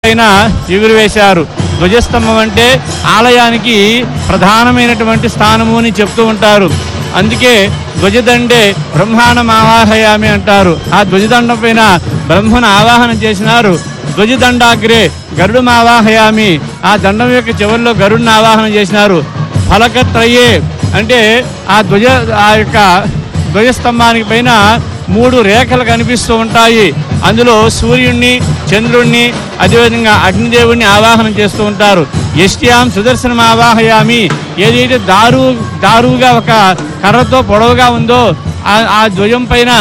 పైన ఎగురువేశారు ధ్వజస్తంభం అంటే ఆలయానికి ప్రధానమైనటువంటి స్థానము అని చెప్తూ ఉంటారు అందుకే ధ్వజదండే బ్రహ్మాండం ఆవాహయామి అంటారు ఆ ధ్వజదండం పైన బ్రహ్మను ఆవాహన చేసినారు ధ్వజదండాగ్రే గరుడు ఆవాహయామి ఆ దండం యొక్క చివరిలో గరుడిని ఆవాహన చేసినారు ఫలకత్రయే అంటే ఆ ధ్వజ ఆ యొక్క ధ్వజస్తంభానికి పైన మూడు రేఖలు కనిపిస్తూ ఉంటాయి అందులో సూర్యుణ్ణి చంద్రుణ్ణి అదేవిధంగా అగ్నిదేవుణ్ణి ఆవాహనం చేస్తూ ఉంటారు ఎస్టియాం సుదర్శనం ఆవాహయామి ఏదైతే దారు దారుగా ఒక కర్రతో పొడవుగా ఉందో ఆ- ఆ ధ్వజం పైన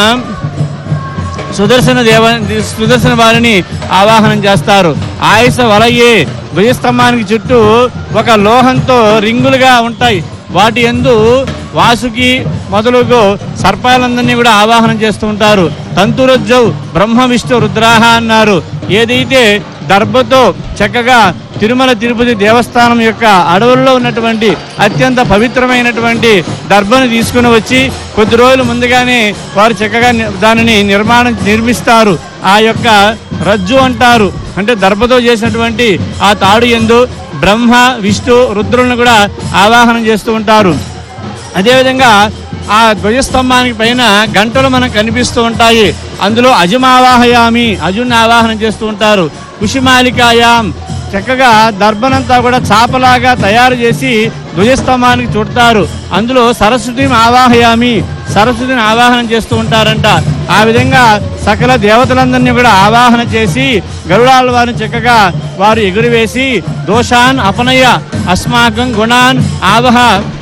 సుదర్శన దేవ సుదర్శన వారిని ఆవాహనం చేస్తారు ఆయుస వలయే ధ్వజస్తంభానికి చుట్టూ ఒక లోహంతో రింగులుగా ఉంటాయి వాటి ఎందు వాసుకి మొదలుగు సర్పాలందరినీ కూడా ఆవాహనం చేస్తూ ఉంటారు తంతురజ్జౌ బ్రహ్మ విష్ణు రుద్రాహ అన్నారు ఏదైతే దర్భతో చక్కగా తిరుమల తిరుపతి దేవస్థానం యొక్క అడవుల్లో ఉన్నటువంటి అత్యంత పవిత్రమైనటువంటి దర్భను తీసుకుని వచ్చి కొద్ది రోజులు ముందుగానే వారు చక్కగా ని- దానిని నిర్మాణం నిర్మిస్తారు ఆ యొక్క రజ్జు అంటారు అంటే దర్భతో చేసినటువంటి ఆ తాడు ఎందు బ్రహ్మ విష్ణు రుద్రులను కూడా ఆవాహనం చేస్తూ ఉంటారు అదేవిధంగా ఆ ధ్వజస్తంభానికి పైన గంటలు మనకు కనిపిస్తూ ఉంటాయి అందులో అజమావాహయామి అజుని ఆవాహనం చేస్తూ ఉంటారు కుషిమాలికాయాం చక్కగా దర్భనంతా కూడా చాపలాగా తయారు చేసి ధ్వజస్తంభానికి చుడతారు అందులో సరస్వతిని ఆవాహయామి సరస్వతిని ఆవాహనం చేస్తూ ఉంటారంట ఆ విధంగా సకల దేవతలందరినీ కూడా ఆవాహన చేసి గరుడాల వారిని చక్కగా వారు ఎగురువేసి దోషాన్ అపనయ అస్మాకం గుణాన్ ఆవహ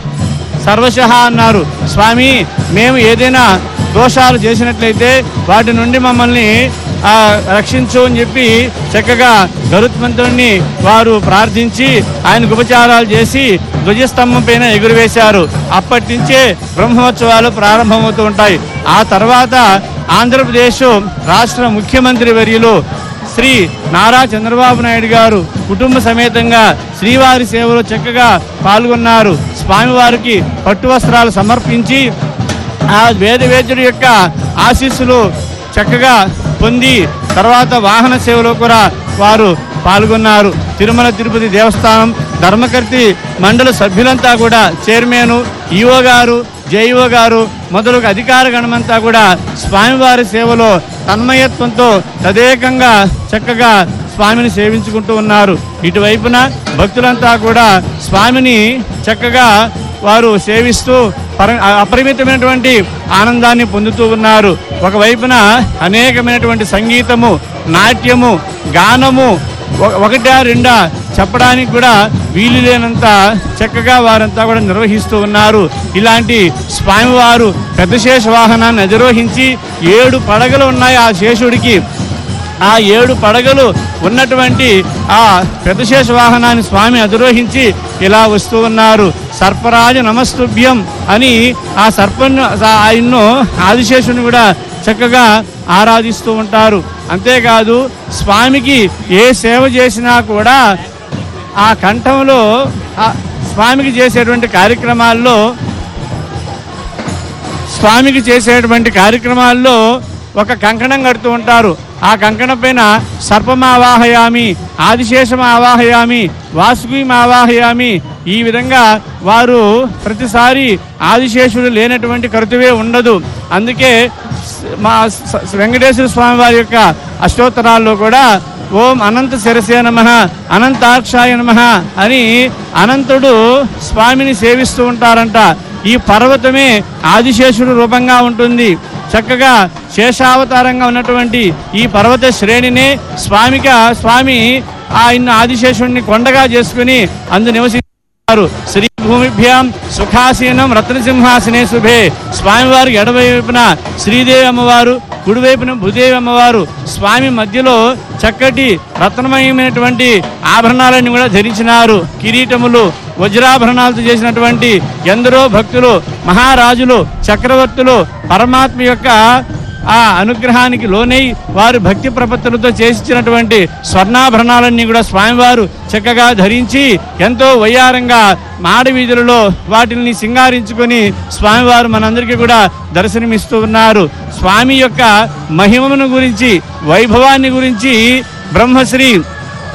సర్వశః అన్నారు స్వామి మేము ఏదైనా దోషాలు చేసినట్లయితే వాటి నుండి మమ్మల్ని ఆ, రక్షించు అని చెప్పి చక్కగా గరుత్మంతుడిని వారు ప్రార్థించి ఆయనకు ఉపచారాలు చేసి ధ్వజస్తంభం పైన ఎగురువేశారు అప్పటి నుంచే బ్రహ్మోత్సవాలు ప్రారంభమవుతూ ఉంటాయి ఆ తర్వాత ఆంధ్రప్రదేశ్ రాష్ట్ర ముఖ్యమంత్రి వర్యులు శ్రీ నారా చంద్రబాబు నాయుడు గారు కుటుంబ సమేతంగా శ్రీవారి సేవలో చక్కగా పాల్గొన్నారు స్వామివారికి పట్టు వస్త్రాలు సమర్పించి ఆ వేద వేద్యుడి యొక్క ఆశీస్సులు చక్కగా పొంది తర్వాత వాహన సేవలో కూడా వారు పాల్గొన్నారు తిరుమల తిరుపతి దేవస్థానం ధర్మకర్తి మండలి సభ్యులంతా కూడా చైర్మన్ ఈఓ గారు జేఈఓ గారు మొదలగు అధికార గణమంతా కూడా స్వామివారి సేవలో తన్మయత్వంతో తదేకంగా చక్కగా స్వామిని సేవించుకుంటూ ఉన్నారు ఇటువైపున భక్తులంతా కూడా స్వామిని చక్కగా వారు సేవిస్తూ పర అపరిమితమైనటువంటి ఆనందాన్ని పొందుతూ ఉన్నారు ఒకవైపున అనేకమైనటువంటి సంగీతము నాట్యము గానము ఒక- ఒకటా రెండా చెప్పడానికి కూడా వీలు లేనంత చక్కగా వారంతా కూడా నిర్వహిస్తూ ఉన్నారు ఇలాంటి స్వామివారు పెద్ద శేష వాహనాన్ని అధిరోహించి ఏడు పడగలు ఉన్నాయి ఆ శేషుడికి ఆ ఏడు పడగలు ఉన్నటువంటి ఆ పెద్దశేష వాహనాన్ని స్వామి అధిరోహించి ఇలా వస్తూ ఉన్నారు సర్పరాజు నమస్తుభ్యం అని ఆ సర్పను ఆయన్ను ఆదిశేషుని కూడా చక్కగా ఆరాధిస్తూ ఉంటారు అంతేకాదు స్వామికి ఏ సేవ చేసినా కూడా ఆ కంఠంలో ఆ స్వామికి చేసేటువంటి కార్యక్రమాల్లో స్వామికి చేసేటువంటి కార్యక్రమాల్లో ఒక కంకణం కడుతూ ఉంటారు ఆ కంకణం పైన సర్పమావాహయామి ఆదిశేషం ఆవాహయామి వాసుకి ఆవాహయామి ఈ విధంగా వారు ప్రతిసారి ఆదిశేషుడు లేనటువంటి కరుతువే ఉండదు అందుకే స- మా స- వెంకటేశ్వర స్వామి వారి యొక్క అష్టోత్తరాల్లో కూడా ఓం అనంత శిరసే నమ అనంతాక్షాయ నమ అని అనంతుడు స్వామిని సేవిస్తూ ఉంటారంట ఈ పర్వతమే ఆదిశేషుడు రూపంగా ఉంటుంది చక్కగా శేషావతారంగా ఉన్నటువంటి ఈ పర్వత శ్రేణినే స్వామిక స్వామి ఆయన ఆదిశేషుడిని కొండగా చేసుకుని అందు నివసి వారు శ్రీ భూమిభ్యాం సుఖాసీనం రత్నసింహాసనే శుభే స్వామివారికి ఎడవైపున శ్రీదేవి అమ్మవారు కుడివైపున భూదేవి అమ్మవారు స్వామి మధ్యలో చక్కటి రత్నమయమైనటువంటి ఆభరణాలన్నీ కూడా ధరించినారు కిరీటములు వజ్రాభరణాలతో చేసినటువంటి ఎందరో భక్తులు మహారాజులు చక్రవర్తులు పరమాత్మ యొక్క ఆ అనుగ్రహానికి లోనై వారు భక్తి ప్రపత్తులతో చేసిచ్చినటువంటి స్వర్ణాభరణాలన్నీ కూడా స్వామివారు చక్కగా ధరించి ఎంతో వయ్యారంగా మాడ వీధులలో వాటిని సింగారించుకొని స్వామివారు మనందరికీ కూడా దర్శనమిస్తూ ఉన్నారు స్వామి యొక్క మహిమను గురించి వైభవాన్ని గురించి బ్రహ్మశ్రీ